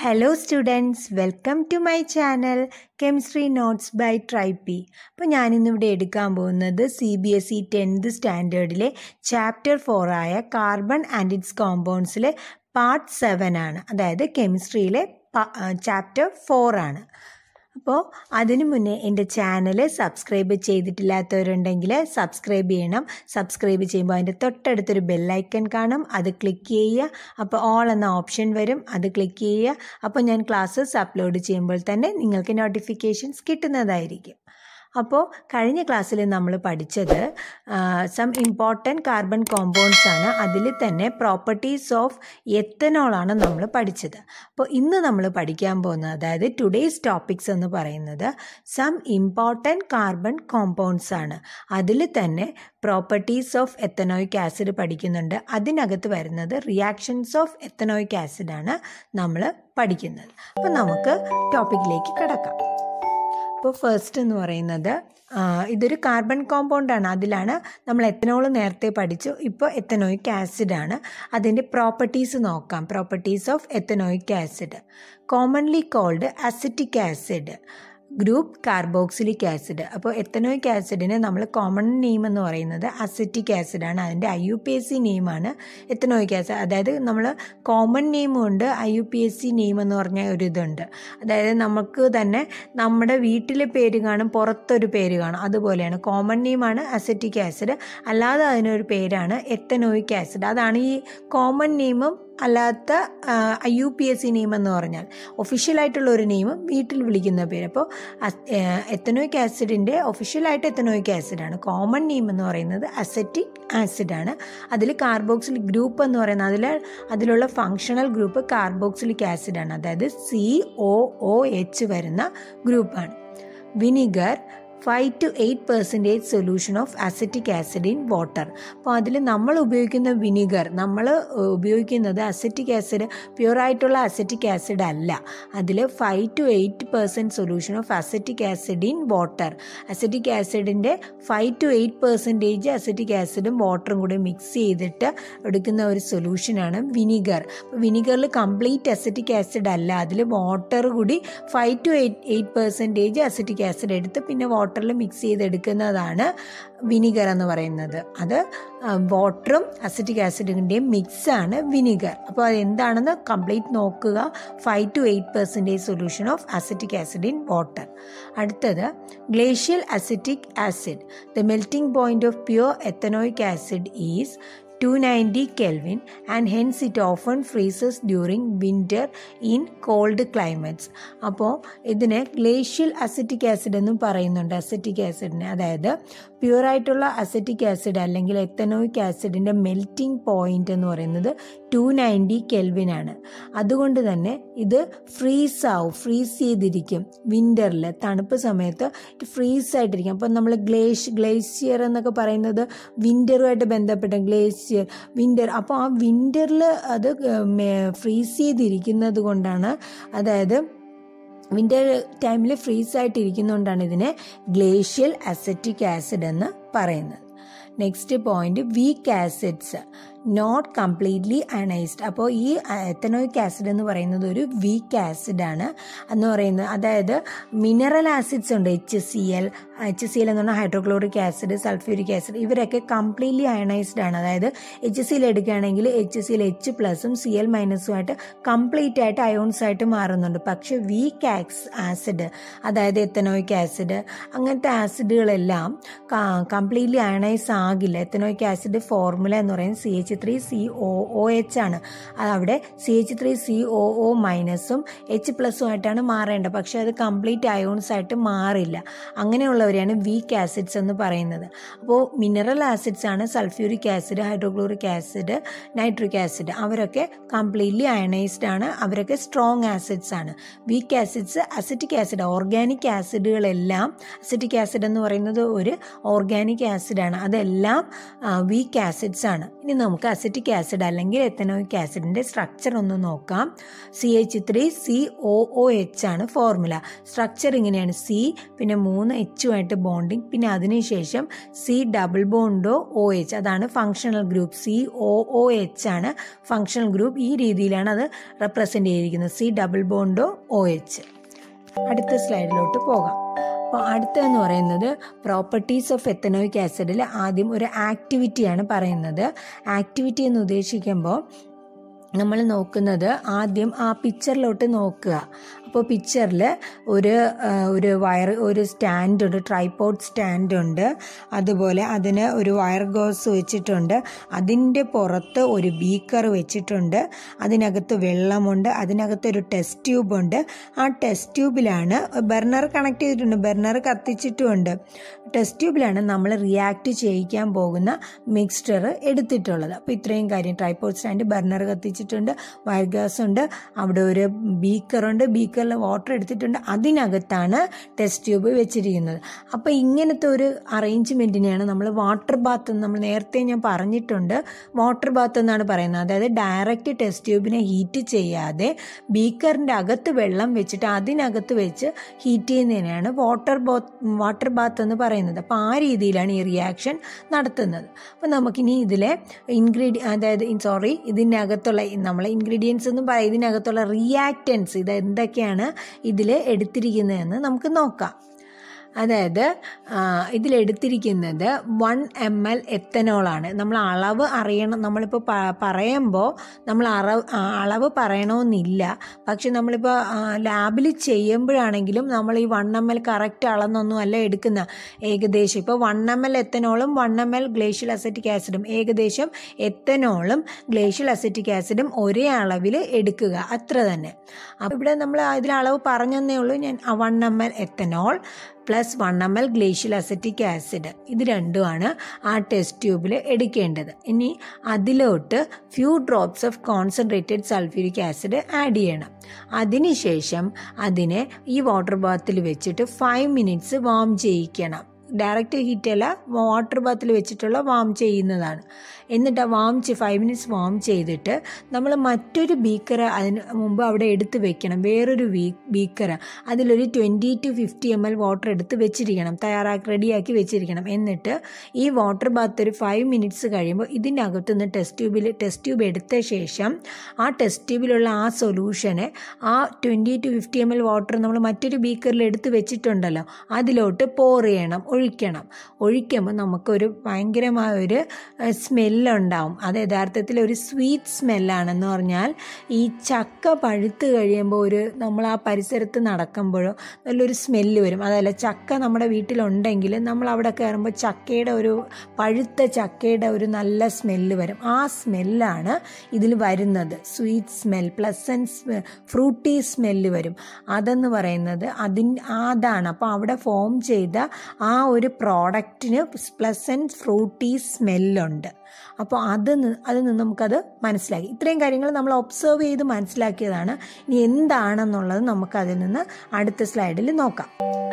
Hello students welcome to my channel chemistry notes by ട്രൈപ്പി അപ്പോൾ ഞാനിന്നിവിടെ എടുക്കാൻ പോകുന്നത് C B S E tenth സ്റ്റാൻഡേർഡിലെ ചാപ്റ്റർ ഫോറായ കാർബൺ ആൻഡ് ഇറ്റ്സ് കോമ്പൗണ്ട്സിലെ പാർട്ട് സെവൻ ആണ് അതായത് കെമിസ്ട്രിയിലെ ചാപ്റ്റർ ഫോർ ആണ് അപ്പോൾ അതിനു മുന്നേ എൻ്റെ ചാനൽ സബ്സ്ക്രൈബ് ചെയ്തിട്ടില്ലാത്തവരുണ്ടെങ്കിൽ സബ്സ്ക്രൈബ് ചെയ്യണം സബ്സ്ക്രൈബ് ചെയ്യുമ്പോൾ അതിൻ്റെ തൊട്ടടുത്തൊരു ബെല്ലൈക്കൺ കാണും അത് ക്ലിക്ക് ചെയ്യുക അപ്പോൾ ഓൾ എന്ന ഓപ്ഷൻ വരും അത് ക്ലിക്ക് ചെയ്യുക അപ്പോൾ ഞാൻ ക്ലാസ്സസ് അപ്ലോഡ് ചെയ്യുമ്പോൾ തന്നെ നിങ്ങൾക്ക് നോട്ടിഫിക്കേഷൻസ് കിട്ടുന്നതായിരിക്കും അപ്പോൾ കഴിഞ്ഞ ക്ലാസ്സിൽ നമ്മൾ പഠിച്ചത് സം ഇമ്പോർട്ടൻറ്റ് കാർബൺ കോമ്പൗണ്ട്സ് ആണ് അതിൽ തന്നെ പ്രോപ്പർട്ടീസ് ഓഫ് എത്തനോളാണ് നമ്മൾ പഠിച്ചത് അപ്പോൾ ഇന്ന് നമ്മൾ പഠിക്കാൻ പോകുന്നത് അതായത് ടുഡേയ്സ് ടോപ്പിക്സ് എന്ന് പറയുന്നത് സം ഇമ്പോർട്ടൻറ്റ് കാർബൺ കോമ്പൗണ്ട്സ് ആണ് അതിൽ തന്നെ പ്രോപ്പർട്ടീസ് ഓഫ് എത്തനോയിക് ആസിഡ് പഠിക്കുന്നുണ്ട് അതിനകത്ത് വരുന്നത് റിയാക്ഷൻസ് ഓഫ് എത്തനോയിക് ആസിഡാണ് നമ്മൾ പഠിക്കുന്നത് അപ്പോൾ നമുക്ക് ടോപ്പിക്കിലേക്ക് കിടക്കാം അപ്പോൾ ഫസ്റ്റ് എന്ന് പറയുന്നത് ഇതൊരു കാർബൺ കോമ്പൗണ്ടാണ് അതിലാണ് നമ്മൾ എത്തനോൾ നേരത്തെ പഠിച്ചു ഇപ്പോൾ എത്തനോയിക് ആസിഡാണ് അതിൻ്റെ പ്രോപ്പർട്ടീസ് നോക്കാം properties of ethanoic acid commonly called acetic acid group carboxylic acid അപ്പോൾ എത്തനോയിക് ആസിഡിന് നമ്മൾ കോമൺ നെയിം എന്ന് പറയുന്നത് അസിറ്റിക് ആസിഡാണ് അതിൻ്റെ I U P S C നെയിമാണ് എത്തനോയിക് ആസിഡ് അതായത് നമ്മൾ കോമൺ നെയിമും ഉണ്ട് I U P S C name എന്ന് പറഞ്ഞ ഒരു ഇതുണ്ട് അതായത് നമുക്ക് തന്നെ നമ്മുടെ വീട്ടിലെ പേര് കാണും പുറത്തൊരു പേര് കാണും അതുപോലെയാണ് കോമൺ നെയിമാണ് അസിറ്റിക് ആസിഡ് അല്ലാതെ അതിനൊരു പേരാണ് എത്തനോയിക് ആസിഡ് അതാണ് ഈ കോമൺ നെയിമും അല്ലാത്ത I U P S C name എന്ന് പറഞ്ഞാൽ ഒഫീഷ്യലായിട്ടുള്ള ഒരു നെയിമും വീട്ടിൽ വിളിക്കുന്ന പേര് അപ്പോൾ എത്തനോയിക് ആസിഡിൻ്റെ ഒഫീഷ്യലായിട്ട് എത്തനോയിക് ആസിഡാണ് കോമൺ നെയിം എന്ന് പറയുന്നത് അസറ്റിക് ആസിഡാണ് അതിൽ കാർബോക്സിലിക് ഗ്രൂപ്പ് എന്ന് പറയുന്നത് അതിൽ അതിലുള്ള ഫങ്ഷണൽ ഗ്രൂപ്പ് കാർബോക്സിലിക് ആസിഡാണ് അതായത് സി ഒ ഒ എച്ച് വരുന്ന ഗ്രൂപ്പാണ് vinegar five to eight percentage solution of acetic acid in water അപ്പോൾ അതിൽ നമ്മൾ ഉപയോഗിക്കുന്ന വിനിഗർ നമ്മൾ ഉപയോഗിക്കുന്നത് അസറ്റിക് ആസിഡ് പ്യുവറായിട്ടുള്ള അസറ്റിക് ആസിഡ് അല്ല അതിൽ five to eight percent solution of acetic acid in water acetic ആസിഡിൻ്റെ five to eight percentage acetic ആസിഡും വാട്ടറും കൂടി മിക്സ് ചെയ്തിട്ട് എടുക്കുന്ന ഒരു സൊല്യൂഷനാണ് വിനിഗർ വിനിഗറിൽ കംപ്ലീറ്റ് അസറ്റിക് ആസിഡ് അല്ല അതിൽ വാട്ടർ കൂടി five to eight eight percentage acetic acid എടുത്ത് പിന്നെ വാട്ടറിൽ മിക്സ് ചെയ്തെടുക്കുന്നതാണ് വിനിഗർ എന്ന് പറയുന്നത് അത് വാട്ടറും അസിറ്റിക് ആസിഡിൻ്റെയും മിക്സാണ് വിനിഗർ അപ്പോൾ അത് എന്താണെന്ന് കംപ്ലീറ്റ് നോക്കുക five to eight percentage solution of acetic acid in water അടുത്തത് glacial acetic acid the melting point of pure ethanoic acid is 290 Kelvin and hence it often freezes during winter in cold climates. അപ്പോൾ ഇതിനെ glacial acetic acid എന്നും പറയുന്നുണ്ട് acetic ആസിഡിനെ അതായത് പ്യുവറായിട്ടുള്ള acetic acid അല്ലെങ്കിൽ ethanoic ആസിഡിൻ്റെ മെൽറ്റിംഗ് പോയിന്റ് എന്ന് പറയുന്നത് ടു നയൻറ്റി കെൽവിൻ ആണ് അതുകൊണ്ട് തന്നെ ഇത് ഫ്രീസ് ആവും ഫ്രീസ് ചെയ്തിരിക്കും വിൻ്ററിൽ തണുപ്പ് സമയത്ത് ഫ്രീസ് ആയിട്ടിരിക്കും അപ്പം നമ്മൾ ഗ്ലേഷ് ഗ്ലേഷ്യർ എന്നൊക്കെ പറയുന്നത് വിൻ്ററുമായിട്ട് ബന്ധപ്പെട്ട ഗ്ലേഷ്യർ വിൻ്റർ അപ്പോൾ ആ വിൻ്ററിൽ അത് ഫ്രീസ് ചെയ്തിരിക്കുന്നത് കൊണ്ടാണ് അതായത് വിൻ്റർ ടൈമിൽ ഫ്രീസ് ആയിട്ടിരിക്കുന്നതുകൊണ്ടാണ് ഇതിനെ ഗ്ലേഷ്യൽ അസറ്റിക് ആസിഡ് എന്ന് പറയുന്നത് next point weak acids not completely ionised അപ്പോൾ ഈ എത്തനോയിക് ആസിഡ് എന്ന് പറയുന്നത് ഒരു വീക്ക് ആസിഡാണ് എന്ന് പറയുന്നത് അതായത് മിനറൽ ആസിഡ്സ് ഉണ്ട് H C L H C L എന്ന് പറഞ്ഞാൽ ഹൈഡ്രോക്ലോറിക് ആസിഡ് സൾഫ്യൂരിക് ആസിഡ് ഇവരൊക്കെ കംപ്ലീറ്റ്ലി അയണൈസ്ഡ് ആണ് അതായത് എച്ച് സി എൽ എടുക്കുകയാണെങ്കിൽ എച്ച് സി എൽ എച്ച് പ്ലസും സി എൽ മൈനസുമായിട്ട് കംപ്ലീറ്റ് ആയിട്ട് അയോൺസ് ആയിട്ട് മാറുന്നുണ്ട് പക്ഷെ വീക്ക് ആക്സ് ആസിഡ് അതായത് എത്തനോയിക് ആസിഡ് അങ്ങനത്തെ ആസിഡുകളെല്ലാം കംപ്ലീറ്റ്ലി അയണൈസ് ആകില്ല എത്തനോയിക് ആസിഡ് ഫോർമുല എന്ന് പറയുന്നത് C H three C O O H ആണ് അവിടെ C H three C O O മൈനസും എച്ച് പ്ലസും ആയിട്ടാണ് മാറേണ്ടത് പക്ഷെ അത് കംപ്ലീറ്റ് അയോൺസ് ആയിട്ട് മാറില്ല അങ്ങനെയുള്ളവരെയാണ് വീക്ക് ആസിഡ്സ് എന്ന് പറയുന്നത് അപ്പോൾ മിനറൽ ആസിഡ്സ് ആണ് sulphuric acid hydrochloric acid nitric acid അവരൊക്കെ കംപ്ലീറ്റ്ലി അയണൈസ്ഡ് ആണ് അവരൊക്കെ സ്ട്രോങ് ആസിഡ്സ് ആണ് weak acids acetic acid organic ആസിഡുകളെല്ലാം അസിറ്റിക് ആസിഡ് എന്ന് പറയുന്നത് ഒരു ഓർഗാനിക് ആസിഡാണ് അതെല്ലാം വീക്ക് ആസിഡ്സ് ആണ് ഇനി നമുക്ക് നമുക്ക് അസിറ്റിക് ആസിഡ് അല്ലെങ്കിൽ എത്തനോയിക് ആസിഡിൻ്റെ സ്ട്രക്ചർ ഒന്ന് നോക്കാം C H three C O O H ആണ് ഫോർമുല സ്ട്രക്ചർ ഇങ്ങനെയാണ് സി പിന്നെ മൂന്ന് എച്ചുമായിട്ട് ബോണ്ടിങ് പിന്നെ അതിനുശേഷം C double bond O O H അതാണ് functional group C O O H ആണ് ഫങ്ഷണൽ ഗ്രൂപ്പ് ഈ രീതിയിലാണ് അത് റെപ്രസെൻ്റ് ചെയ്തിരിക്കുന്നത് C double bond O O H അടുത്ത സ്ലൈഡിലോട്ട് പോകാം അപ്പോൾ അടുത്തതെന്ന് പറയുന്നത് പ്രോപ്പർട്ടീസ് ഓഫ് എത്തനോയിക് ആസിഡിൽ ആദ്യം ഒരു ആക്ടിവിറ്റിയാണ് പറയുന്നത് ആക്ടിവിറ്റി എന്ന് ഉദ്ദേശിക്കുമ്പോൾ നമ്മൾ നോക്കുന്നത് ആദ്യം ആ പിക്ചറിലോട്ട് നോക്കുക അപ്പോൾ പിക്ചറിൽ ഒരു ഒരു വയർ ഒരു സ്റ്റാൻഡ് ഉണ്ട് ട്രൈപോഡ് സ്റ്റാൻഡ് ഉണ്ട് അതുപോലെ അതിന് ഒരു വയർ ഗോസ് വെച്ചിട്ടുണ്ട് അതിൻ്റെ പുറത്ത് ഒരു ബീക്കർ വെച്ചിട്ടുണ്ട് അതിനകത്ത് വെള്ളമുണ്ട് അതിനകത്ത് ഒരു ടെസ്റ്റ് ട്യൂബ് ഉണ്ട് ആ ടെസ്റ്റ് ട്യൂബിലാണ് ബർണർ കണക്ട് ചെയ്തിട്ടുണ്ട് ബർണർ കത്തിച്ചിട്ടുമുണ്ട് ടെസ്റ്റ് ട്യൂബിലാണ് നമ്മൾ റിയാക്ട് ചെയ്യിക്കാൻ പോകുന്ന മിക്സ്ചർ എടുത്തിട്ടുള്ളത് അപ്പോൾ ഇത്രയും കാര്യം ട്രൈപോഡ് സ്റ്റാൻഡ് ബർണർ കത്തിച്ചിട്ടുണ്ട് വയർ ഗ്യാസ് ഉണ്ട് അവിടെ ഒരു ബീക്കറുണ്ട് ബീക്കറിൽ വാട്ടർ എടുത്തിട്ടുണ്ട് അതിനകത്താണ് ടെസ്റ്റ് ട്യൂബ് വെച്ചിരിക്കുന്നത് അപ്പോൾ ഇങ്ങനത്തെ ഒരു അറേഞ്ച്മെൻറ്റിനെയാണ് നമ്മൾ വാട്ടർ ബാത്ത് നമ്മൾ നേരത്തെ ഞാൻ പറഞ്ഞിട്ടുണ്ട് വാട്ടർ ബാത്ത് എന്നാണ് പറയുന്നത് അതായത് ഡയറക്റ്റ് ടെസ്റ്റ് ട്യൂബിനെ ഹീറ്റ് ചെയ്യാതെ ബീക്കറിൻ്റെ അകത്ത് വെള്ളം വെച്ചിട്ട് അതിനകത്ത് വെച്ച് ഹീറ്റ് ചെയ്യുന്നതിനാണ് വാട്ടർ ബാത്ത് വാട്ടർ ബാത്ത് എന്ന് പറയുന്നത് അപ്പോൾ ആ രീതിയിലാണ് ഈ റിയാക്ഷൻ നടത്തുന്നത് അപ്പോൾ നമുക്കിനി ഇതിലെ ഇൻഗ്രീഡി അതായത് സോറി ഇതിൻ്റെ അകത്തുള്ള നമ്മളെ ഇൻഗ്രീഡിയൻസ് എന്ന് പറയും ഇതിനകത്തുള്ള റിയാക്റ്റൻസ് ഇത് എന്തൊക്കെയാണ് ഇതിൽ എടുത്തിരിക്കുന്നതെന്ന് നമുക്ക് നോക്കാം അതായത് ഇതിലെടുത്തിരിക്കുന്നത് വൺ എം എൽ എത്തനോളാണ് നമ്മൾ അളവ് അറിയണം നമ്മളിപ്പോൾ പറയുമ്പോൾ നമ്മൾ അളവ് അളവ് പറയണമെന്നില്ല പക്ഷെ നമ്മളിപ്പോൾ ലാബിൽ ചെയ്യുമ്പോഴാണെങ്കിലും നമ്മൾ ഈ വൺ എം എൽ കറക്റ്റ് അളന്നൊന്നും അല്ല എടുക്കുന്ന ഏകദേശം ഇപ്പോൾ വൺ എം എൽ എത്തനോളും one M L glacial acetic ആസിഡും ഏകദേശം എത്തനോളും ഗ്ലേഷ്യൽ അസറ്റിക് ആസിഡും ഒരേ അളവിൽ എടുക്കുക അത്ര തന്നെ അപ്പോൾ ഇവിടെ നമ്മൾ ഇതിൽ അളവ് പറഞ്ഞതേ ഉള്ളൂ ഞാൻ one M L ethanol plus one M L glacial acetic acid ഇത് രണ്ടുമാണ് ആ ടെസ്റ്റ് ട്യൂബിൽ എടുക്കേണ്ടത് ഇനി അതിലോട്ട് few drops of concentrated sulphuric acid add ചെയ്യണം അതിനുശേഷം അതിനെ ഈ വാട്ടർ ബാത്തിൽ വെച്ചിട്ട് ഫൈവ് മിനിറ്റ്സ് വാം ചെയ്യിക്കണം ഡയറക്റ്റ് ഹീറ്റ് അല്ല വാട്ടർ ബാത്തിൽ വെച്ചിട്ടുള്ള വാം ചെയ്യുന്നതാണ് എന്നിട്ട് വാം ഫൈവ് മിനിറ്റ്സ് വാം ചെയ്തിട്ട് നമ്മൾ മറ്റൊരു ബീക്കർ അതിന് മുമ്പ് അവിടെ എടുത്ത് വെക്കണം വേറൊരു വീ ബീക്കർ അതിലൊരു twenty to fifty M L water എടുത്ത് വെച്ചിരിക്കണം തയ്യാറാക്കി റെഡിയാക്കി വെച്ചിരിക്കണം എന്നിട്ട് ഈ വാട്ടർ ബാത്ത് ഒരു ഫൈവ് മിനിറ്റ്സ് കഴിയുമ്പോൾ ഇതിൻ്റെ അകത്തുനിന്ന് ടെസ്റ്റ് ട്യൂബിൽ ടെസ്റ്റ് ട്യൂബ് എടുത്ത ശേഷം ആ ടെസ്റ്റ് ട്യൂബിലുള്ള ആ സൊല്യൂഷനെ ആ twenty to fifty M L water നമ്മൾ മറ്റൊരു ബീക്കറിൽ എടുത്ത് വെച്ചിട്ടുണ്ടല്ലോ അതിലോട്ട് പോർ ചെയ്യണം ഒഴിക്കണം ഒഴിക്കുമ്പോൾ നമുക്കൊരു ഭയങ്കരമായ ഒരു സ്മെല്ലുണ്ടാവും അത് യഥാർത്ഥത്തിൽ ഒരു സ്വീറ്റ് സ്മെല്ലാണെന്ന് പറഞ്ഞാൽ ഈ ചക്ക പഴുത്ത് കഴിയുമ്പോൾ ഒരു നമ്മൾ ആ പരിസരത്ത് നടക്കുമ്പോഴോ നല്ലൊരു സ്മെല്ല് വരും അതല്ല ചക്ക നമ്മുടെ വീട്ടിലുണ്ടെങ്കിൽ നമ്മൾ അവിടെ കയറുമ്പോൾ ചക്കയുടെ ഒരു പഴുത്ത ചക്കയുടെ ഒരു നല്ല സ്മെല്ല് വരും ആ സ്മെല്ലാണ് ഇതിൽ വരുന്നത് sweet smell pleasant fruity smell വരും അതെന്ന് പറയുന്നത് അതിൻ അതാണ് അപ്പോൾ അവിടെ ഫോം ചെയ്ത ആ ഒരു പ്രോഡക്റ്റിന് പ്ലസൻറ്റ് ഫ്രൂട്ടി സ്മെല്ലുണ്ട് അപ്പോൾ അത് അതിൽ നിന്ന് നമുക്കത് മനസ്സിലാക്കി ഇത്രയും കാര്യങ്ങൾ നമ്മൾ ഒബ്സർവ് ചെയ്ത് മനസ്സിലാക്കിയതാണ് ഇനി എന്താണെന്നുള്ളത് നമുക്കതിൽ നിന്ന് അടുത്ത സ്ലൈഡിൽ നോക്കാം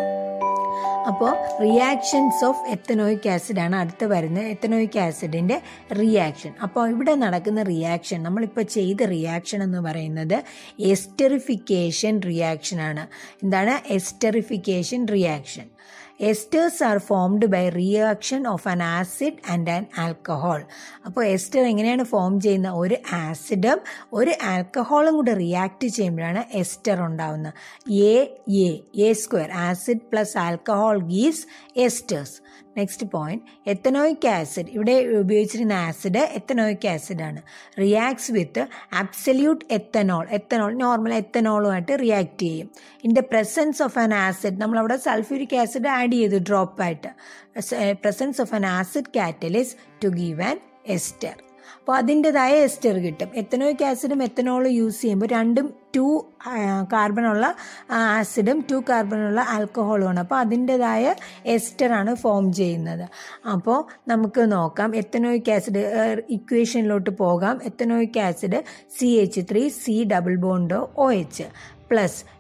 അപ്പോൾ റിയാക്ഷൻസ് ഓഫ് എത്തനോയിക് ആസിഡ് ആണ് അടുത്ത് വരുന്നത് എത്തനോയിക് ആസിഡിൻ്റെ റിയാക്ഷൻ അപ്പോൾ ഇവിടെ നടക്കുന്ന റിയാക്ഷൻ നമ്മളിപ്പോൾ ചെയ്ത റിയാക്ഷൻ എന്ന് പറയുന്നത് എസ്റ്ററിഫിക്കേഷൻ റിയാക്ഷൻ ആണ് എന്താണ് esterification reaction esters are formed by reaction of an acid and an alcohol അപ്പോൾ എസ്റ്റർ എങ്ങനെയാണ് ഫോം ചെയ്യുന്ന ഒരു ആസിഡും ഒരു ആൽക്കഹോളും കൂടെ റിയാക്ട് ചെയ്യുമ്പോഴാണ് എസ്റ്റർ ഉണ്ടാവുന്നത് എ എ എ സ്ക്വയർ acid plus alcohol gives esters next point ethanoic acid ഇവിടെ ഉപയോഗിച്ചിരുന്ന ആസിഡ് എത്തനോയിക് ആസിഡ് ആണ് reacts with absolute ethanol ethanol normal എത്തനോളുമായിട്ട് റിയാക്ട് ചെയ്യും in the presence of an acid നമ്മളവിടെ സൾഫ്യൂരിക് ആസിഡ് ആഡ് ചെയ്തു ഡ്രോപ്പായിട്ട് presence of an acid catalyst to give an ester അപ്പോൾ അതിൻ്റെതായ എസ്റ്റർ കിട്ടും എത്തനോയിക് ആസിഡും എത്തനോളും യൂസ് ചെയ്യുമ്പോൾ രണ്ടും ടു കാർബണുള്ള ആസിഡും ടു കാർബണുള്ള ആൽക്കഹോളുമാണ് അപ്പോൾ അതിൻ്റെതായ എസ്റ്ററാണ് ഫോം ചെയ്യുന്നത് അപ്പോൾ നമുക്ക് നോക്കാം എത്തനോയിക് ആസിഡ് ഇക്വേഷനിലോട്ട് പോകാം ethanoic acid C H three C double bond O O H plus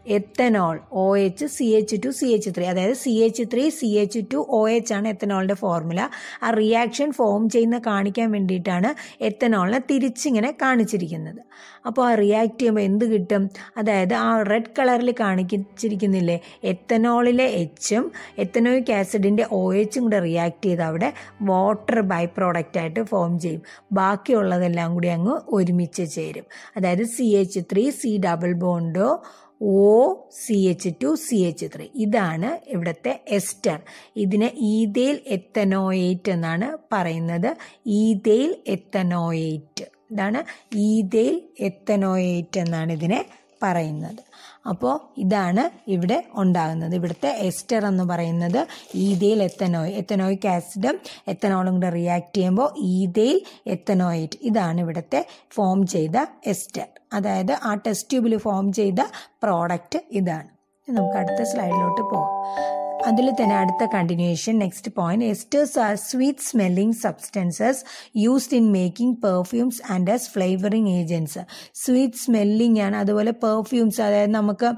ethanol O H C H two C H three അതായത് C H three C H two O H ആണ് എത്തനോളിൻ്റെ formula ആ reaction form ചെയ്യുന്ന കാണിക്കാൻ വേണ്ടിയിട്ടാണ് എത്തനോളിനെ തിരിച്ചിങ്ങനെ കാണിച്ചിരിക്കുന്നത് അപ്പോൾ ആ റിയാക്ട് ചെയ്യുമ്പോൾ എന്ത് കിട്ടും അതായത് ആ റെഡ് കളറിൽ കാണിച്ചിരിക്കുന്നില്ലേ എത്തനോളിലെ എച്ചും എത്തനോയിക് ആസിഡിൻ്റെ ഒ എച്ചും കൂടെ റിയാക്ട് ചെയ്ത് അവിടെ വാട്ടർ ബൈ പ്രോഡക്റ്റ് ആയിട്ട് ഫോം ചെയ്യും ബാക്കിയുള്ളതെല്ലാം കൂടി അങ്ങ് ഒരുമിച്ച് ചേരും അതായത് C H three C double bond O O C H two C H three ഇതാണ് ഇവിടുത്തെ എസ്റ്റർ ഇതിനെ ഈതേൽ എത്തനോയേറ്റ് എന്നാണ് പറയുന്നത് ഈതേൽ എത്തനോയേറ്റ് ഇതാണ് ഈതേൽ എത്തനോയേറ്റ് എന്നാണ് ഇതിനെ പറയുന്നത് അപ്പോൾ ഇതാണ് ഇവിടെ ഉണ്ടാകുന്നത് ഇവിടുത്തെ എസ്റ്റർ എന്ന് പറയുന്നത് ഈതയിൽ എത്തനോയ് എത്തനോയിക് ആസിഡും എത്തനോളും കൂടെ റിയാക്ട് ചെയ്യുമ്പോൾ ഈതയിൽ എത്തനോയിറ്റ് ഇതാണ് ഇവിടുത്തെ ഫോം ചെയ്ത എസ്റ്റർ അതായത് ആ ടെസ്റ്റ് ട്യൂബിൽ ഫോം ചെയ്ത പ്രോഡക്റ്റ് ഇതാണ് നമുക്ക് അടുത്ത സ്ലൈഡിലോട്ട് പോകാം അതിൽ തന്നെ അടുത്ത continuation next point esters are sweet smelling substances used in making perfumes and as flavouring agents sweet smelling ആണ് അതുപോലെ പെർഫ്യൂംസ് അതായത് നമുക്ക്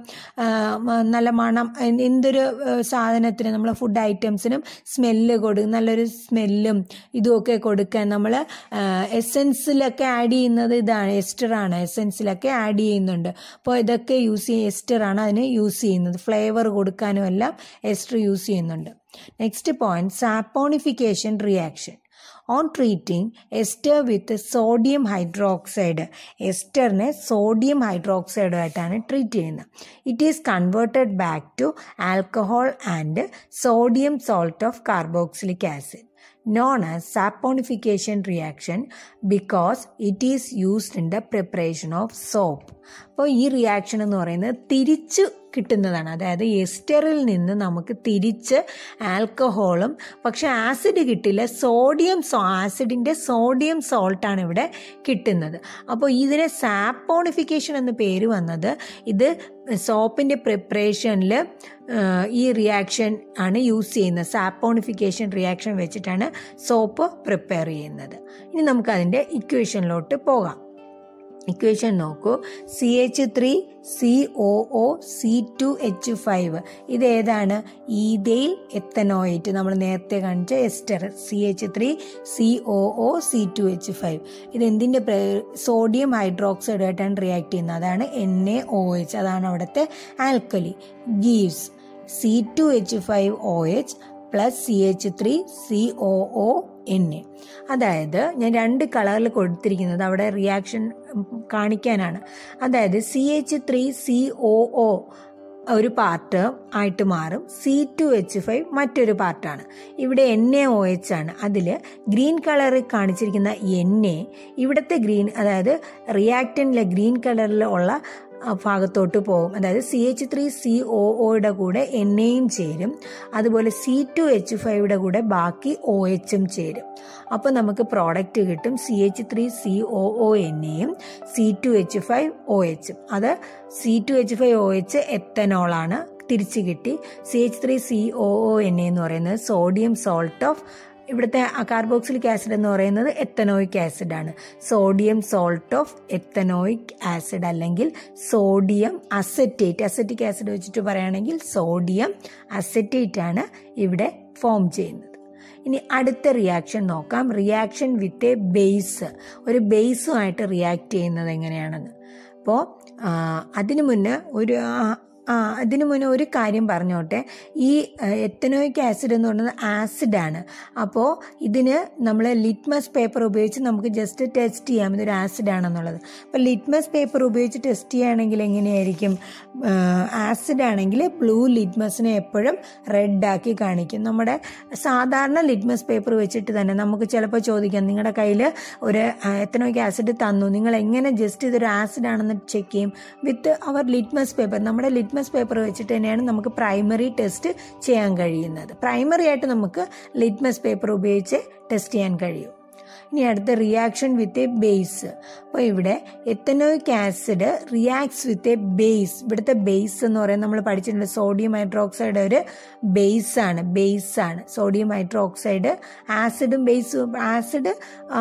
നല്ല മണം എന്തൊരു സാധനത്തിന് നമ്മൾ ഫുഡ് ഐറ്റംസിനും സ്മെല്ല് കൊടുക്കും നല്ലൊരു സ്മെല്ലും ഇതുമൊക്കെ കൊടുക്കാൻ നമ്മൾ എസെൻസിലൊക്കെ ആഡ് ചെയ്യുന്നത് ഇതാണ് എസ്റ്ററാണ് എസെൻസിലൊക്കെ ആഡ് ചെയ്യുന്നുണ്ട് അപ്പോൾ ഇതൊക്കെ യൂസ് ചെയ്യും എസ്റ്ററാണ് അതിന് യൂസ് ചെയ്യുന്നത് ഫ്ലേവർ കൊടുക്കാനും എല്ലാം എസ്റ്റർ യൂസ് ചെയ്യുന്നുണ്ട് next point saponification reaction on treating ester with sodium hydroxide എസ്റ്ററിനെ സോഡിയം ഹൈഡ്രോക്സൈഡുമായിട്ടാണ് ട്രീറ്റ് ചെയ്യുന്നത് it is converted back to alcohol and sodium salt of carboxylic acid known as saponification reaction because it is used in the preparation of soap. അപ്പോൾ ഈ reaction എന്ന് പറയുന്നത് തിരിച്ച് കിട്ടുന്നതാണ് അതായത് എസ്റ്ററിൽ നിന്ന് നമുക്ക് തിരിച്ച് ആൽക്കഹോളും പക്ഷെ ആസിഡ് കിട്ടില്ല സോഡിയം സോ ആസിഡിൻ്റെ സോഡിയം സോൾട്ടാണ് ഇവിടെ കിട്ടുന്നത് അപ്പോൾ ഇതിനെ സാപ്പോണിഫിക്കേഷൻ എന്ന പേര് വന്നത് ഇത് സോപ്പിൻ്റെ പ്രിപ്പറേഷനിൽ ഈ റിയാക്ഷൻ ആണ് യൂസ് ചെയ്യുന്നത് സാപ്പോണിഫിക്കേഷൻ റിയാക്ഷൻ വെച്ചിട്ടാണ് സോപ്പ് പ്രിപ്പയർ ചെയ്യുന്നത് ഇനി നമുക്ക് അതിൻ്റെ ഇക്വേഷനിലോട്ട് പോകാം ഇക്വേഷൻ നോക്കൂ C H three C O O C two H five ഇത് ഏതാണ് ഈതയിൽ എത്തനോയിറ്റ് നമ്മൾ നേരത്തെ കാണിച്ച ester C H three C O O C two H five ഇത് എന്തിൻ്റെ സോഡിയം ഹൈഡ്രോക്സൈഡായിട്ടാണ് റിയാക്ട് ചെയ്യുന്നത് അതാണ് എൻ എ ഒ എച്ച് അതാണ് അവിടുത്തെ alkali gives C two H five O H plus C H three C O O N A അതായത് ഞാൻ രണ്ട് കളറിൽ കൊടുത്തിരിക്കുന്നത് അവിടെ റിയാക്ഷൻ കാണിക്കാനാണ് അതായത് C H three C O O ഒരു പാർട്ട് ആയിട്ട് മാറും സി ടു എച്ച് ഫൈവ് മറ്റൊരു പാർട്ടാണ് ഇവിടെ എൻ എ ഒ എച്ച് ആണ് അതിൽ ഗ്രീൻ കളറിൽ കാണിച്ചിരിക്കുന്ന എൻ എ ഇവിടുത്തെ ഗ്രീൻ അതായത് റിയാക്റ്റനിലെ ഗ്രീൻ കളറിൽ ഉള്ള ഭാഗത്തോട്ട് പോകും അതായത് C H three C O ഒയുടെ കൂടെ എൻ എയും ചേരും അതുപോലെ സി ടു എച്ച് ഫൈവയുടെ കൂടെ ബാക്കി ഒ എച്ചും ചേരും അപ്പോൾ നമുക്ക് പ്രോഡക്റ്റ് കിട്ടും C H three C O O N എയും C two H five O എച്ചും അത് C two H five O H എത്തനോളാണ് തിരിച്ചു കിട്ടി C H three C O O N A എന്ന് പറയുന്നത് സോഡിയം സോൾട്ട് ഓഫ് ഇവിടുത്തെ കാർബോക്സിലിക് ആസിഡ് എന്ന് പറയുന്നത് എത്തനോയിക് ആസിഡ് ആണ് sodium salt of ethanoic acid അല്ലെങ്കിൽ സോഡിയം അസറ്റേറ്റ് അസറ്റിക് ആസിഡ് വെച്ചിട്ട് പറയുകയാണെങ്കിൽ സോഡിയം അസറ്റേറ്റ് ആണ് ഇവിടെ ഫോം ചെയ്യുന്നത് ഇനി അടുത്ത റിയാക്ഷൻ നോക്കാം റിയാക്ഷൻ വിത്ത് എ ബേസ് ഒരു ബേസുമായിട്ട് റിയാക്ട് ചെയ്യുന്നത് എങ്ങനെയാണെന്ന് അപ്പോൾ അതിനു മുന്നേ ഒരു ആ അതിനു മുന്നേ ഒരു കാര്യം പറഞ്ഞോട്ടെ ഈ എത്തനോയിക് ആസിഡ് എന്ന് പറയുന്നത് ആസിഡാണ് അപ്പോൾ ഇതിന് നമ്മൾ ലിറ്റ്മസ് പേപ്പർ ഉപയോഗിച്ച് നമുക്ക് ജസ്റ്റ് ടെസ്റ്റ് ചെയ്യാം ഇതൊരു ആസിഡാണെന്നുള്ളത് അപ്പോൾ ലിറ്റ്മസ് പേപ്പർ ഉപയോഗിച്ച് ടെസ്റ്റ് ചെയ്യുകയാണെങ്കിൽ എങ്ങനെയായിരിക്കും ആസിഡ് ആണെങ്കിൽ ബ്ലൂ ലിറ്റ്മസിനെ എപ്പോഴും റെഡ് ആക്കി കാണിക്കും നമ്മുടെ സാധാരണ ലിറ്റ്മസ് പേപ്പർ വെച്ചിട്ട് തന്നെ നമുക്ക് ചിലപ്പോൾ ചോദിക്കാം നിങ്ങളുടെ കയ്യിൽ ഒരു എത്തനോയിക് ആസിഡ് തന്നു നിങ്ങൾ എങ്ങനെ ജസ്റ്റ് ഇതൊരു ആസിഡ് ആണെന്ന് ചെക്ക് ചെയ്യും വിത്ത് അവർ ലിറ്റ്മസ് പേപ്പർ നമ്മുടെ ലിറ്റ്മസ് പേപ്പർ വെച്ചിട്ട് തന്നെയാണ് നമുക്ക് പ്രൈമറി ടെസ്റ്റ് ചെയ്യാൻ കഴിയുന്നത് പ്രൈമറി ആയിട്ട് നമുക്ക് ലിറ്റ്മസ് പേപ്പർ ഉപയോഗിച്ച് ടെസ്റ്റ് ചെയ്യാൻ കഴിയും ഇനി അടുത്ത റിയാക്ഷൻ വിത്ത് എ ബേസ് അപ്പോൾ ഇവിടെ ethanoic acid reacts with a base ഇവിടുത്തെ ബേസ് എന്ന് പറയുന്നത് നമ്മൾ പഠിച്ചിട്ടുണ്ട് സോഡിയം ഹൈഡ്രോക്സൈഡ് ഒരു ബേസ് ആണ് ബേസ് ആണ് സോഡിയം ഹൈഡ്രോക്സൈഡ് ആസിഡും ബേസും ആസിഡ്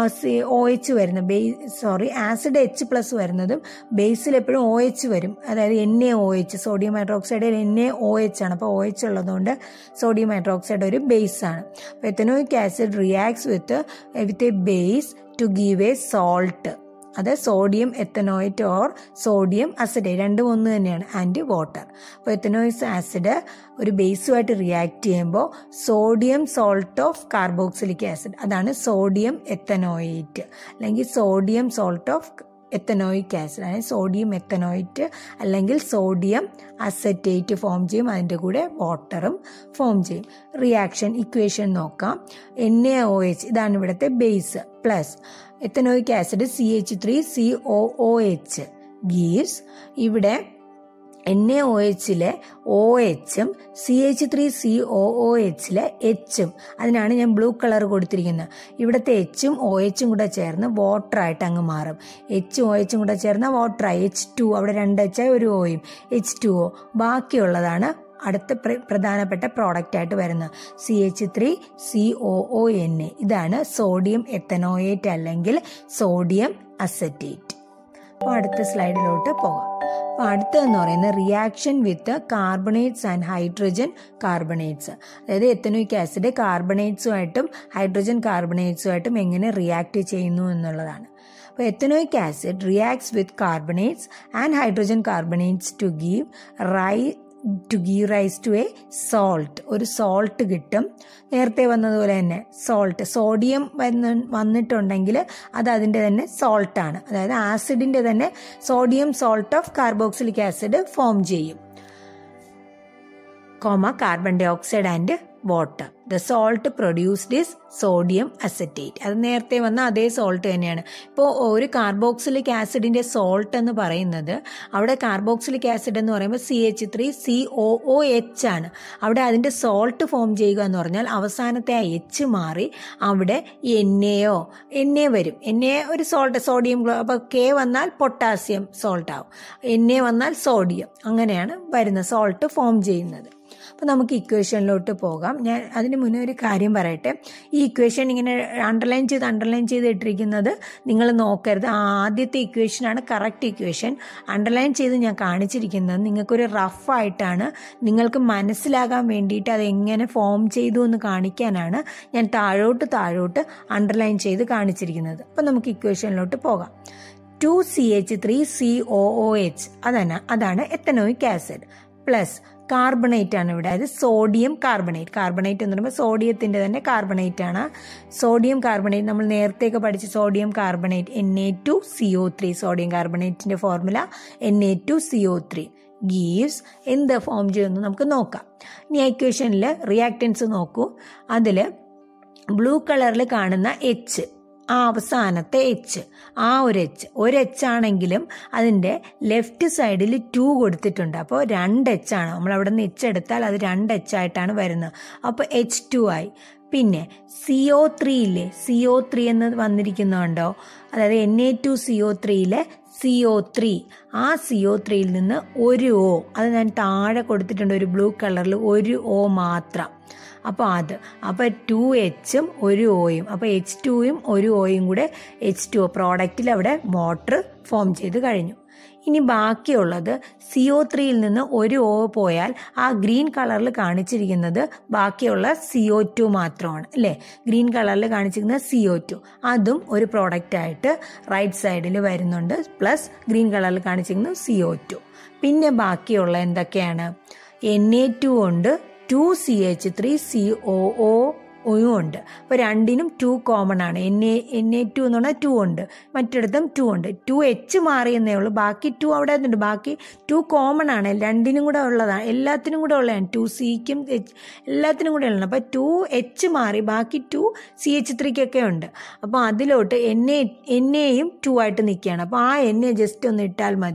ഒ എച്ച് വരുന്നത് base sorry acid H plus വരുന്നതും ബേസിൽ എപ്പോഴും ഒ എച്ച് വരും അതായത് N A O H sodium ഹൈഡ്രോക്സൈഡിൽ എൻ എ ഒ എച്ച് ആണ് അപ്പോൾ ഒ എച്ച് ഉള്ളതുകൊണ്ട് സോഡിയം ഹൈഡ്രോക്സൈഡ് ഒരു ബേസ് ആണ് അപ്പോൾ ethanoic acid reacts with with a base to give a salt അത് sodium ethanoate or sodium acid രണ്ടും ഒന്ന് തന്നെയാണ് ആൻഡ് വാട്ടർ അപ്പോൾ എത്തനോയിസ് ആസിഡ് ഒരു ബേസുമായിട്ട് റിയാക്ട് ചെയ്യുമ്പോൾ sodium salt of carboxylic acid അതാണ് സോഡിയം എത്തനോയിറ്റ് അല്ലെങ്കിൽ sodium salt of ethanoic acid അതായത് സോഡിയം എത്തനോയിറ്റ് അല്ലെങ്കിൽ സോഡിയം അസറ്റേറ്റ് ഫോം ചെയ്യും അതിൻ്റെ കൂടെ വാട്ടറും ഫോം ചെയ്യും റിയാക്ഷൻ ഇക്വേഷൻ നോക്കാം എൻ എ ഒ എച്ച് ഇതാണ് ഇവിടുത്തെ base plus ethanoic acid C H three C O O H gives ഇവിടെ എൻ എ ഒ എച്ചിലെ ഒ എച്ചും C H three C O O എച്ചിലെ എച്ചും അതിനാണ് ഞാൻ ബ്ലൂ കളർ കൊടുത്തിരിക്കുന്നത് ഇവിടുത്തെ എച്ചും ഒ എച്ചും കൂടെ ചേർന്ന് വാട്ടറായിട്ട് അങ്ങ് മാറും എച്ചും ഒ എച്ചും കൂടെ ചേർന്ന് വാട്ടറായി എച്ച് ടു അവിടെ രണ്ട് എച്ചായി ഒരു ഒയും എച്ച് ടു ഒ ബാക്കിയുള്ളതാണ് അടുത്ത പ്രധാനപ്പെട്ട പ്രോഡക്റ്റ് ആയിട്ട് വരുന്നത് C H three C O O N A ഇതാണ് സോഡിയം എത്തനോയേറ്റ് അല്ലെങ്കിൽ സോഡിയം അസറ്റേറ്റ് അപ്പോൾ അടുത്ത സ്ലൈഡിലോട്ട് പോകാം അപ്പോൾ അടുത്തതെന്ന് പറയുന്നത് reaction with carbonates and hydrogen carbonates അതായത് എത്തനോയിക് ആസിഡ് കാർബണേറ്റ്സുമായിട്ടും ഹൈഡ്രജൻ കാർബണേറ്റ്സുമായിട്ടും എങ്ങനെ റിയാക്ട് ചെയ്യുന്നു എന്നുള്ളതാണ് അപ്പോൾ ethanoic acid reacts with carbonates and hydrogen carbonates to give rise to give rise to a salt ഒരു സോൾട്ട് കിട്ടും നേരത്തെ വന്നതുപോലെ തന്നെ സോൾട്ട് സോഡിയം വന്ന് വന്നിട്ടുണ്ടെങ്കിൽ അത് അതിൻ്റെ തന്നെ സോൾട്ടാണ് അതായത് ആസിഡിൻ്റെ തന്നെ sodium salt of carboxylic acid form ചെയ്യും comma carbon dioxide and water the salt produced is sodium acetate അത് നേരത്തെ വന്ന അതേ സോൾട്ട് തന്നെയാണ് ഇപ്പോൾ ഒരു കാർബോക്സിലിക് ആസിഡിൻ്റെ സോൾട്ട് എന്ന് പറയുന്നത് അവിടെ കാർബോക്സിലിക് ആസിഡ് എന്ന് പറയുമ്പോൾ C H three C O O H ആണ് അവിടെ അതിൻ്റെ സോൾട്ട് ഫോം ചെയ്യുക എന്ന് പറഞ്ഞാൽ അവസാനത്തെ ആ എച്ച് മാറി അവിടെ എൻ എയോ എൻ എ വരും എൻ എ ഒരു സോൾട്ട് സോഡിയം അപ്പോൾ കെ വന്നാൽ പൊട്ടാസ്യം സോൾട്ട് ആവും എൻ എ വന്നാൽ സോഡിയം അങ്ങനെയാണ് വരുന്നത് സോൾട്ട് ഫോം ചെയ്യുന്നത് അപ്പോൾ നമുക്ക് ഇക്വേഷനിലോട്ട് പോകാം ഞാൻ അതിന് മുന്നേ ഒരു കാര്യം പറയട്ടെ ഈ ഇക്വേഷൻ ഇങ്ങനെ അണ്ടർലൈൻ ചെയ്ത് അണ്ടർലൈൻ ചെയ്ത് ഇട്ടിരിക്കുന്നത് നിങ്ങൾ നോക്കരുത് ആദ്യത്തെ ഇക്വേഷനാണ് കറക്റ്റ് ഇക്വേഷൻ അണ്ടർലൈൻ ചെയ്ത് ഞാൻ കാണിച്ചിരിക്കുന്നത് നിങ്ങൾക്കൊരു റഫായിട്ടാണ് നിങ്ങൾക്ക് മനസ്സിലാകാൻ വേണ്ടിയിട്ട് അത് എങ്ങനെ ഫോം ചെയ്തു എന്ന് കാണിക്കാനാണ് ഞാൻ താഴോട്ട് താഴോട്ട് അണ്ടർലൈൻ ചെയ്ത് കാണിച്ചിരിക്കുന്നത് അപ്പോൾ നമുക്ക് ഇക്വേഷനിലോട്ട് പോകാം two C H three C O O H അതാണ് അതാണ് എത്തനോയിക് ആസിഡ് പ്ലസ് കാർബണേറ്റ് ആണ് ഇവിടെ അതായത് സോഡിയം കാർബണേറ്റ് കാർബണേറ്റ് എന്ന് പറയുമ്പോൾ സോഡിയത്തിൻ്റെ തന്നെ കാർബണേറ്റ് ആണ് സോഡിയം കാർബണേറ്റ് നമ്മൾ നേരത്തെയൊക്കെ പഠിച്ച sodium carbonate N A two C O three sodium കാർബണേറ്റിൻ്റെ formula N A two C O three gives എന്ത് ഫോം ചെയ്യുമെന്ന് നമുക്ക് നോക്കാം ഇനി ഇക്വേഷനിൽ റിയാക്റ്റൻസ് നോക്കൂ അതിൽ ബ്ലൂ കളറിൽ കാണുന്ന എച്ച് ആ അവസാനത്തെ എച്ച് ആ ഒരു എച്ച് ഒരു എച്ച് ആണെങ്കിലും അതിൻ്റെ ലെഫ്റ്റ് സൈഡിൽ ടു കൊടുത്തിട്ടുണ്ട് അപ്പോൾ രണ്ട് എച്ച് ആണ് നമ്മൾ അവിടെ നിന്ന് എച്ച് എടുത്താൽ അത് രണ്ട് എച്ച് ആയിട്ടാണ് വരുന്നത് അപ്പോൾ എച്ച് ടു ആയി പിന്നെ സി ഒ ത്രീ ഇല്ലേ സി ഒ ത്രീ എന്ന് വന്നിരിക്കുന്നുണ്ടോ അതായത് N A two C O ത്രീയിലെ സി ഒ ത്രീ ആ സി ഒ ത്രീയിൽ നിന്ന് ഒരു ഒ അത് ഞാൻ താഴെ കൊടുത്തിട്ടുണ്ട് ഒരു ബ്ലൂ കളറിൽ ഒരു ഒ മാത്രം അപ്പോൾ അത് അപ്പോൾ ടു എച്ചും ഒരു ഒയും അപ്പോൾ എച്ച് ടുവും ഒരു ഒയും കൂടെ എച്ച് ടു പ്രോഡക്റ്റിൽ അവിടെ വാട്ടർ ഫോം ചെയ്ത് കഴിഞ്ഞു ഇനി ബാക്കിയുള്ളത് സി ഒ ത്രീയിൽ നിന്ന് ഒരു ഒ പോയാൽ ആ ഗ്രീൻ കളറിൽ കാണിച്ചിരിക്കുന്നത് ബാക്കിയുള്ള സി ഒ ടു മാത്രമാണ് അല്ലേ ഗ്രീൻ കളറിൽ കാണിച്ചിരിക്കുന്നത് സി ഒ ടു അതും ഒരു പ്രോഡക്റ്റായിട്ട് റൈറ്റ് സൈഡിൽ വരുന്നുണ്ട് പ്ലസ് ഗ്രീൻ കളറിൽ കാണിച്ചിരിക്കുന്നത് സി ഒ ടു പിന്നെ ബാക്കിയുള്ള എന്തൊക്കെയാണ് എൻ എ ടു ഉണ്ട് two C H three C O O ഒയും ഉണ്ട് അപ്പോൾ രണ്ടിനും ടു കോമൺ ആണ് N A N A two എന്ന് പറഞ്ഞാൽ ടു ഉണ്ട് മറ്റിടത്തും ടു ഉണ്ട് ടു എച്ച് മാറിയെന്നേ ഉള്ളൂ ബാക്കി ടു അവിടെ ഉണ്ട് ബാക്കി ടു കോമൺ ആണ് രണ്ടിനും കൂടെ ഉള്ളതാണ് എല്ലാത്തിനും കൂടെ ഉള്ളതാണ് ടു സിക്കും എച്ച് എല്ലാത്തിനും കൂടെ ഉള്ളതാണ് അപ്പോൾ ടു എച്ച് മാറി ബാക്കി ടു സി എച്ച് ത്രീക്കൊക്കെ ഉണ്ട് അപ്പോൾ അതിലോട്ട് എൻ എ എൻ എയും ടു ആയിട്ട് നിൽക്കുകയാണ് അപ്പോൾ ആ എൻ എ ജസ്റ്റ് ഒന്ന് ഇട്ടാൽ മതി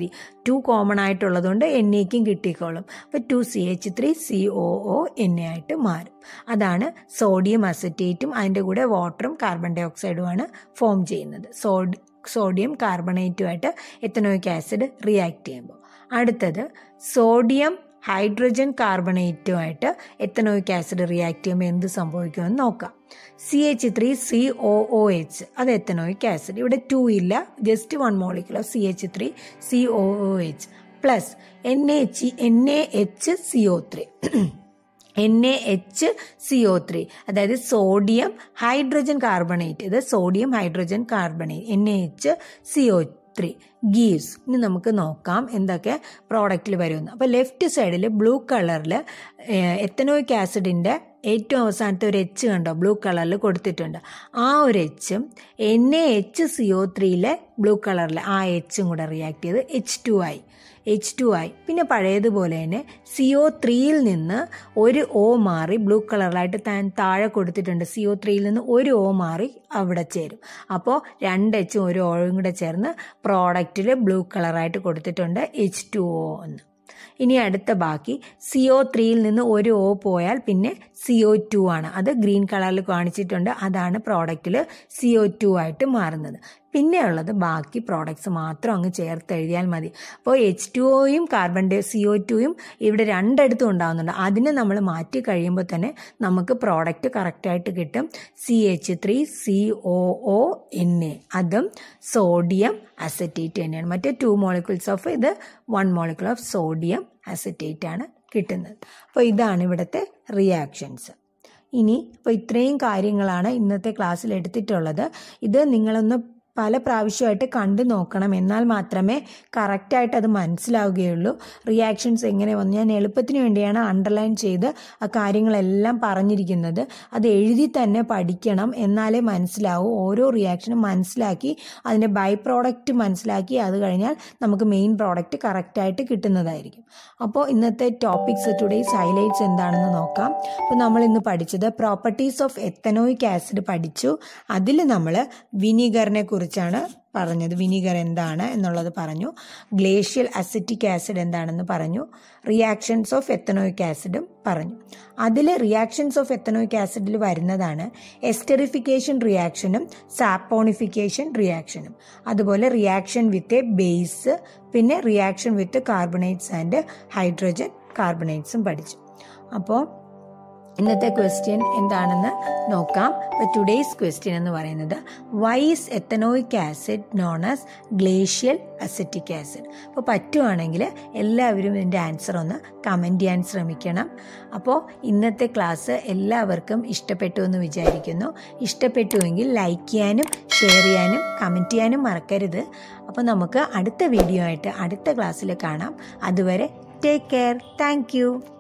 ടു കോമൺ ആയിട്ടുള്ളതുകൊണ്ട് എൻ എക്കും കിട്ടിക്കോളും അപ്പോൾ two C H three C O O N A ആയിട്ട് മാറും അതാണ് സോഡിയം അസറ്റേറ്റും അതിൻ്റെ കൂടെ വാട്ടറും കാർബൺ ഡൈ ഓക്സൈഡുമാണ് ഫോം ചെയ്യുന്നത് സോഡി സോഡിയം കാർബണേറ്റുമായിട്ട് എത്തനോയിക് ആസിഡ് റിയാക്ട് ചെയ്യുമ്പോൾ അടുത്തത് സോഡിയം ഹൈഡ്രജൻ കാർബണേറ്റുമായിട്ട് എത്തനോയിക് ആസിഡ് റിയാക്ട് ചെയ്യുമ്പോൾ എന്ത് സംഭവിക്കുമെന്ന് നോക്കാം C H three C O O H അത് എത്തനോയിക് ആസിഡ് ഇവിടെ ടു ഇല്ല just one molecular C H three C O O H plus N H N A H C O three N A H C O three അതായത് sodium hydrogen carbonate ഇത് sodium hydrogen carbonate N A H C O three gives ഇനി നമുക്ക് നോക്കാം എന്തൊക്കെ പ്രോഡക്റ്റിൽ വരുമെന്ന് അപ്പോൾ left സൈഡിൽ blue കളറിൽ എത്തനോയിക് ആസിഡിൻ്റെ ഏറ്റവും അവസാനത്തെ ഒരു എച്ച് കണ്ടോ ബ്ലൂ കളറിൽ കൊടുത്തിട്ടുണ്ട് ആ ഒരു എച്ചും N A H C O ത്രീയിലെ ബ്ലൂ കളറിൽ ആ എച്ചും കൂടെ റിയാക്ട് ചെയ്ത് എച്ച് ടു ആയി എച്ച് ടു ആയി പിന്നെ പഴയതുപോലെ തന്നെ സി ഒ ത്രീയിൽ നിന്ന് ഒരു ഒ മാറി ബ്ലൂ കളറിലായിട്ട് താൻ താഴെ കൊടുത്തിട്ടുണ്ട് സി ഒ ത്രീയിൽ നിന്ന് ഒരു ഒ മാറി അവിടെ ചേരും അപ്പോൾ രണ്ട് എച്ചും ഒരു ഓയും കൂടെ ചേർന്ന് പ്രോഡക്റ്റിൽ ബ്ലൂ കളറായിട്ട് കൊടുത്തിട്ടുണ്ട് എച്ച് ടു ഒ എന്ന് ഇനി അടുത്ത ബാക്കി സി ഒ ത്രീയിൽ നിന്ന് ഒരു ഒ പോയാൽ പിന്നെ സി ഒ ടു ആണ് അത് ഗ്രീൻ കളറിൽ കാണിച്ചിട്ടുണ്ട് അതാണ് പ്രോഡക്റ്റിൽ സി ഒ ടു ആയിട്ട് മാറുന്നത് പിന്നെ ഉള്ളത് ബാക്കി പ്രോഡക്ട്സ് മാത്രം അങ്ങ് ചേർത്ത് എഴുതിയാൽ മതി അപ്പോൾ എച്ച് ടു ഒയും കാർബൺ ഡൈ സി ഒ ടുയും ഇവിടെ രണ്ടിടത്തും ഉണ്ടാകുന്നുണ്ട് അതിനെ നമ്മൾ മാറ്റി കഴിയുമ്പോൾ തന്നെ നമുക്ക് പ്രോഡക്റ്റ് കറക്റ്റായിട്ട് കിട്ടും C H three C O O N A അതും സോഡിയം അസറ്റേറ്റ് തന്നെയാണ് മറ്റേ ടു മോളിക്യൂൾസ് ഓഫ് ഇത് one molecule of sodium acetate ആണ് കിട്ടുന്നത് അപ്പോൾ ഇതാണ് ഇവിടുത്തെ റിയാക്ഷൻസ് ഇനി ഇപ്പോൾ ഇത്രയും കാര്യങ്ങളാണ് ഇന്നത്തെ ക്ലാസ്സിൽ എടുത്തിട്ടുള്ളത് ഇത് നിങ്ങളൊന്ന് പല പ്രാവശ്യമായിട്ട് കണ്ടു നോക്കണം എന്നാൽ മാത്രമേ കറക്റ്റായിട്ട് അത് മനസ്സിലാവുകയുള്ളൂ റിയാക്ഷൻസ് എങ്ങനെ വന്നു ഞാൻ എളുപ്പത്തിന് വേണ്ടിയാണ് അണ്ടർലൈൻ ചെയ്ത് ആ കാര്യങ്ങളെല്ലാം പറഞ്ഞിരിക്കുന്നത് അത് എഴുതി തന്നെ പഠിക്കണം എന്നാലേ മനസ്സിലാവൂ ഓരോ റിയാക്ഷനും മനസ്സിലാക്കി അതിൻ്റെ ബൈ പ്രോഡക്റ്റ് മനസ്സിലാക്കി അത് കഴിഞ്ഞാൽ നമുക്ക് മെയിൻ പ്രോഡക്റ്റ് കറക്റ്റായിട്ട് കിട്ടുന്നതായിരിക്കും അപ്പോൾ ഇന്നത്തെ ടോപ്പിക്സ് ടുഡേയ്സ് ഹൈലൈറ്റ്സ് എന്താണെന്ന് നോക്കാം അപ്പോൾ നമ്മൾ ഇന്ന് പഠിച്ചത് പ്രോപ്പർട്ടീസ് ഓഫ് എത്തനോയിക് ആസിഡ് പഠിച്ചു അതിൽ നമ്മൾ വിനീഗറിനെ കുറിച്ചാണ് പറഞ്ഞത് വിനീഗർ എന്താണ് എന്നുള്ളത് പറഞ്ഞു ഗ്ലേഷ്യൽ അസിറ്റിക് ആസിഡ് എന്താണെന്ന് പറഞ്ഞു റിയാക്ഷൻസ് ഓഫ് എത്തനോയിക് ആസിഡും പറഞ്ഞു അതിൽ റിയാക്ഷൻസ് ഓഫ് എത്തനോയിക് ആസിഡിൽ വരുന്നതാണ് എസ്റ്ററിഫിക്കേഷൻ റിയാക്ഷനും സാപ്പോണിഫിക്കേഷൻ റിയാക്ഷനും അതുപോലെ റിയാക്ഷൻ വിത്ത് എ ബേസ് പിന്നെ reaction with carbonates and hydrogen കാർബണേറ്റ്സും പഠിച്ചു അപ്പോൾ ഇന്നത്തെ ക്വസ്റ്റ്യൻ എന്താണെന്ന് നോക്കാം അപ്പോൾ ടുഡേയ്സ് ക്വസ്റ്റ്യൻ എന്ന് പറയുന്നത് wise ethanoic acid known as glacial acetic acid അപ്പോൾ പറ്റുവാണെങ്കിൽ എല്ലാവരും ഇതിൻ്റെ ആൻസർ ഒന്ന് കമൻറ്റ് ചെയ്യാൻ ശ്രമിക്കണം അപ്പോൾ ഇന്നത്തെ ക്ലാസ് എല്ലാവർക്കും ഇഷ്ടപ്പെട്ടു എന്ന് വിചാരിക്കുന്നു ഇഷ്ടപ്പെട്ടുവെങ്കിൽ ലൈക്ക് ചെയ്യാനും ഷെയർ ചെയ്യാനും കമൻറ്റ് ചെയ്യാനും മറക്കരുത് അപ്പോൾ നമുക്ക് അടുത്ത വീഡിയോ ആയിട്ട് അടുത്ത ക്ലാസ്സിൽ കാണാം അതുവരെ ടേക്ക് കെയർ താങ്ക്